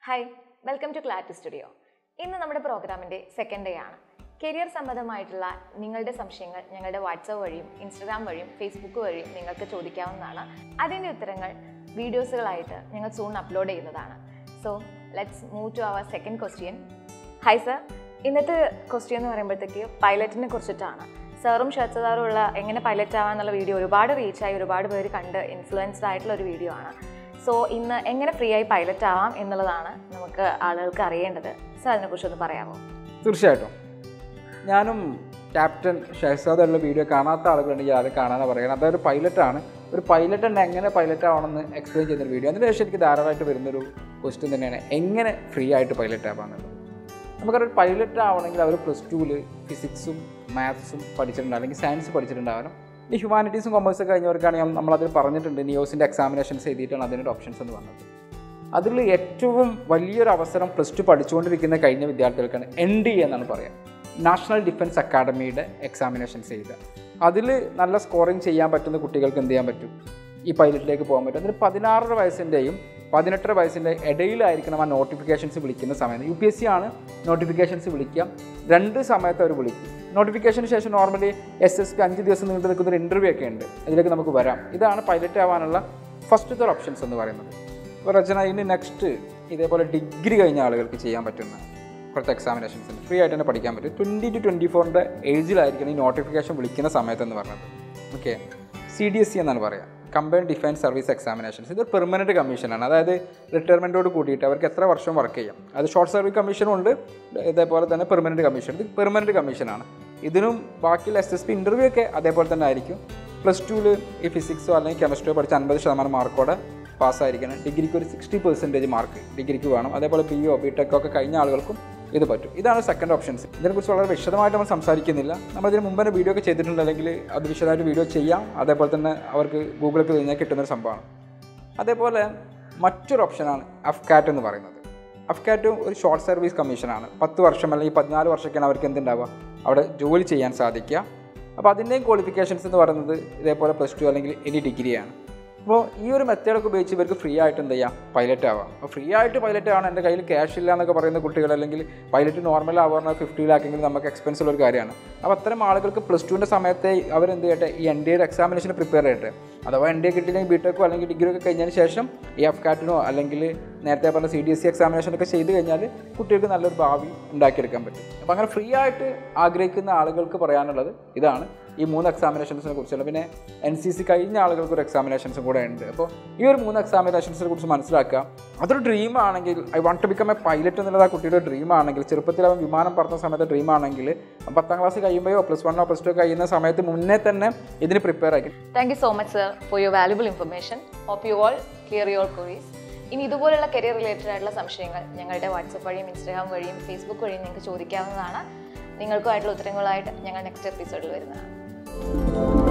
hi welcome to CLAT studio ഇന്ന് നമ്മുടെ പ്രോഗ്രാമിൻ്റെ സെക്കൻഡ് ഡേ ആണ് കരിയർ സംബന്ധമായിട്ടുള്ള നിങ്ങളുടെ സംശയങ്ങൾ ഞങ്ങളുടെ വാട്സപ്പ് വഴിയും ഇൻസ്റ്റഗ്രാം വഴിയും ഫേസ്ബുക്ക് വഴിയും നിങ്ങൾക്ക് ചോദിക്കാവുന്നതാണ് അതിൻ്റെ ഉത്തരങ്ങൾ വീഡിയോസുകളായിട്ട് ഞങ്ങൾ സൂൺ അപ്ലോഡ് ചെയ്യുന്നതാണ് so let's move to our second question hi sir ഇന്നത്തെ ക്വസ്റ്റ്യൻ എന്ന് പറയുമ്പോഴത്തേക്ക് പൈലറ്റിനെ കുറിച്ചിട്ടാണ് സാറും ഷർച്ചതാറും ഉള്ള എങ്ങനെ പൈലറ്റ് ആവാന്നുള്ള വീഡിയോ ഒരുപാട് റീച്ചായി ഒരുപാട് പേര് കണ്ട് ഇൻഫ്ലുവൻസ്ഡ് ആയിട്ടുള്ള ഒരു വീഡിയോ ആണ് സോ ഇന്ന് എങ്ങനെ ഫ്രീ ആയി പൈലറ്റ് ആവാം എന്നുള്ളതാണ് നമുക്ക് ആളുകൾക്ക് അറിയേണ്ടത് സർ അതിനെക്കുറിച്ചൊന്ന് പറയാമോ തീർച്ചയായിട്ടും ഞാനും ക്യാപ്റ്റൻ ഷഹസാദുള്ള വീഡിയോ കാണാത്ത ആളുകളുണ്ടെങ്കിൽ അത് കാണാനാണ് പറയുന്നത് അതൊരു പൈലറ്റാണ് ഒരു പൈലറ്റ് തന്നെ എങ്ങനെ പൈലറ്റ് ആവണമെന്ന് എക്സ്പ്ലെയിൻ ചെയ്യുന്നൊരു വീഡിയോ അതിന് ശേഷം എനിക്ക് ധാരാളമായിട്ട് വരുന്നൊരു ക്വസ്റ്റ്യൻ തന്നെയാണ് എങ്ങനെ ഫ്രീ ആയിട്ട് പൈലറ്റ് ആവാന്നുള്ളത് നമുക്കറിയാം പൈലറ്റ് ആവണമെങ്കിൽ അവർ പ്ലസ് ടുവിൽ ഫിസിക്സും മാത്സും പഠിച്ചിട്ടുണ്ട് അല്ലെങ്കിൽ സയൻസ് പഠിച്ചിട്ടുണ്ടാവണം ഈ ഹ്യൂമാനിറ്റീസും കൊമേഴ്സും കഴിഞ്ഞവർക്കാണെങ്കിൽ നമ്മളതിൽ പറഞ്ഞിട്ടുണ്ട് നിയോസിൻ്റെ എക്സാമിനേഷൻസ് എഴുതിയിട്ടാണ് അതിനൊരു ഓപ്ഷൻസ് എന്ന് പറഞ്ഞത് അതിൽ ഏറ്റവും വലിയൊരു അവസരം പ്ലസ് ടു പഠിച്ചുകൊണ്ടിരിക്കുന്ന കഴിഞ്ഞ വിദ്യാർത്ഥികൾക്കാണ് എൻ ഡി എന്നാണ് പറയുക നാഷണൽ ഡിഫൻസ് അക്കാഡമിയുടെ എക്സാമിനേഷൻസ് എഴുതുക അതിൽ നല്ല സ്കോറിങ് ചെയ്യാൻ പറ്റുന്ന കുട്ടികൾക്ക് എന്ത് ചെയ്യാൻ പറ്റും ഈ പൈലറ്റിലേക്ക് പോകാൻ പറ്റും അതിൽ പതിനാറര വയസ്സിൻ്റെയും പതിനെട്ടര വയസ്സിൻ്റെ ഇടയിലായിരിക്കണം ആ നോട്ടിഫിക്കേഷൻസ് വിളിക്കുന്ന സമയം യു പി എസ് സി ആണ് നോട്ടിഫിക്കേഷൻസ് വിളിക്കുക രണ്ട് സമയത്ത് അവർ വിളിക്കും നോട്ടിഫിക്കേഷന് ശേഷം നോർമലി എസ് എസ് പി അഞ്ച് ദിവസം നീണ്ടു നിൽക്കുന്ന ഒരു ഇൻ്റർവ്യൂ ഒക്കെ ഉണ്ട് ഇതിലേക്ക് നമുക്ക് വരാം ഇതാണ് പൈലറ്റ് ആവാനുള്ള ഫസ്റ്റത്തെ ഓപ്ഷൻസ് എന്ന് പറയുന്നത് അപ്പോൾ രചന ഇനി നെക്സ്റ്റ് ഇതേപോലെ ഡിഗ്രി കഴിഞ്ഞ ആളുകൾക്ക് ചെയ്യാൻ പറ്റുന്ന കുറച്ച് എക്സാമിനേഷൻസ് ഉണ്ട് ഫ്രീ ആയിട്ട് തന്നെ പഠിക്കാൻ പറ്റും ട്വൻറ്റി ടു ട്വൻറ്റി ഫോറിൻ്റെ ഏജിലായിരിക്കണം ഈ നോട്ടിഫിക്കേഷൻ വിളിക്കുന്ന സമയത്തെന്ന് പറഞ്ഞത് okay C D S C എന്നാണ് പറയുക കമ്പൈൻഡ് ഡിഫൻസ് സർവീസ് എക്സാമിനേഷൻസ് ഇതൊരു പെർമനൻറ്റ് കമ്മീഷനാണ് അതായത് റിട്ടയർമെൻറ്റോട് കൂടിയിട്ട് അവർക്ക് എത്ര വർഷം വർക്ക് ചെയ്യാം അത് ഷോർട്ട് സർവീസ് കമ്മീഷനും ഉണ്ട് ഇതേപോലെ തന്നെ പെർമനൻറ്റ് കമ്മീഷൻ ഇത് പെർമനൻറ്റ് കമ്മീഷനാണ് ഇതിനും ബാക്കിയുള്ള എസ് എസ് പി ഇൻ്റർവ്യൂ ഒക്കെ അതേപോലെ തന്നെ ആയിരിക്കും പ്ലസ് ടുവിൽ ഈ ഫിസിക്സോ അല്ലെങ്കിൽ കെമിസ്ട്രിയോ പഠിച്ച അൻപത് ശതമാനം മാർക്കോടെ പാസ്സായിരിക്കണം ഡിഗ്രിക്ക് ഒരു സിക്സ്റ്റി പെർസെൻറ്റേജ് മാർക്ക് ഡിഗ്രിക്ക് വേണം അതേപോലെ ബി ഒ ബി ടെക് ഒക്കെ കഴിഞ്ഞ ആളുകൾക്കും ഇത് പറ്റും ഇതാണ് സെക്കൻഡ് ഓപ്ഷൻസ് ഇതിനെക്കുറിച്ച് വളരെ വിശദമായിട്ട് നമ്മൾ സംസാരിക്കുന്നില്ല നമ്മൾ ഇതിന് മുമ്പ് തന്നെ വീഡിയോ ഒക്കെ ചെയ്തിട്ടുണ്ട് അല്ലെങ്കിൽ അത് വിശദമായിട്ട് വീഡിയോ ചെയ്യാം അതേപോലെ തന്നെ അവർക്ക് ഗൂഗിളൊക്കെ കഴിഞ്ഞാൽ കിട്ടുന്നൊരു സംഭവമാണ് അതേപോലെ മറ്റൊരു ഓപ്ഷനാണ് അഫ്കാറ്റ് എന്ന് പറയുന്നത് അഫ്കാറ്റ് ഒരു ഷോർട്ട് സർവീസ് കമ്മീഷനാണ് പത്ത് വർഷം അല്ലെങ്കിൽ പതിനാല് വർഷമൊക്കെയാണ് അവർക്ക് എന്തുണ്ടാവുക അവിടെ ജോലി ചെയ്യാൻ സാധിക്കുക അപ്പോൾ അതിൻ്റെയും ക്വാളിഫിക്കേഷൻസ് എന്ന് പറയുന്നത് ഇതേപോലെ പ്ലസ് ടു അല്ലെങ്കിൽ എനി ഡിഗ്രിയാണ് അപ്പോൾ ഈ ഒരു മെത്തേഡൊക്കെ ഉപയോഗിച്ച് ഇവർക്ക് ഫ്രീ ആയിട്ട് എന്ത് ചെയ്യാം പൈലറ്റ് ആവാം അപ്പോൾ ഫ്രീ ആയിട്ട് പൈലറ്റ് ആണ് എൻ്റെ കയ്യിൽ ക്യാഷ് ഇല്ല എന്നൊക്കെ പറയുന്ന കുട്ടികൾ അല്ലെങ്കിൽ പൈലറ്റ് നോർമൽ ആവുക ഫിഫ്റ്റി ലാക്കെങ്കിൽ നമുക്ക് എക്സ്പെൻസ് ഉള്ള ഒരു കാര്യമാണ് അപ്പോൾ അത്തരം ആളുകൾക്ക് പ്ലസ് ടുവിൻ്റെ സമയത്തെ അവരെന്ത് ചെയ്യട്ടെ ഈ എൻ ഡി എയുടെ എക്സാമിനേഷന് പ്രിപ്പയർ ചെയ്യട്ടെ അഥവാ എൻ ഡി എ കിട്ടിയില്ലെങ്കിൽ ബി ടെക്കോ അല്ലെങ്കിൽ ഡിഗ്രി ഒക്കെ കഴിഞ്ഞതിന് ശേഷം ഈ എഫ് കാറ്റിനോ അല്ലെങ്കിൽ നേരത്തെ പറഞ്ഞ സി ഡി എസ് സി എക്സാമിനേഷനൊക്കെ ചെയ്ത് കഴിഞ്ഞാൽ കുട്ടികൾക്ക് നല്ലൊരു ഭാവി ഉണ്ടാക്കിയെടുക്കാൻ പറ്റും അപ്പോൾ അങ്ങനെ ഫ്രീ ആയിട്ട് ആഗ്രഹിക്കുന്ന ആളുകൾക്ക് പറയാനുള്ളത് ഇതാണ് ഈ മൂന്ന് എക്സാമിനേഷൻസിനെ കുറിച്ചുള്ള പിന്നെ എൻ സി സി കഴിഞ്ഞ ആളുകൾക്ക് ഒരു എക്സാമിനേഷൻസും കൂടെ ഉണ്ട് അപ്പോൾ ഈ ഒരു മൂന്ന് എക്സാമിനേഷൻസിനെ കുറിച്ച് മനസ്സിലാക്കുക അതൊരു ഡ്രീം ആണെങ്കിൽ I want to become a pilot എന്നുള്ളത് ആ കുട്ടിയുടെ ഡ്രീം ആണെങ്കിൽ ചെറുപ്പത്തിൽ അവൻ വിമാനം പറത്തുന്ന സമയത്ത് ഡ്രീം ആണെങ്കിൽ പത്താം ക്ലാസ് കഴിയുമ്പോഴോ പ്ലസ് വണ്ണോ പ്ലസ് ടു കഴിയുന്ന സമയത്ത് മുന്നേ തന്നെ ഇതിന് പ്രിപ്പയർ ആക്കി thank you so much sir for your valuable information hope you all clear your queries ഇനി ഇതുപോലുള്ള കരിയർ റിലേറ്റഡ് ആയിട്ടുള്ള സംശയങ്ങൾ ഞങ്ങളുടെ വാട്സപ്പ് വഴിയും ഇൻസ്റ്റാഗ്രാം വഴിയും ഫേസ്ബുക്ക് വഴിയും നിങ്ങൾക്ക് ചോദിക്കാവുന്നതാണ് നിങ്ങൾക്കുമായിട്ടുള്ള ഉത്തരങ്ങളായിട്ട് ഞങ്ങൾ നെക്സ്റ്റ് എപ്പിസോഡിൽ വരുന്നതാണ്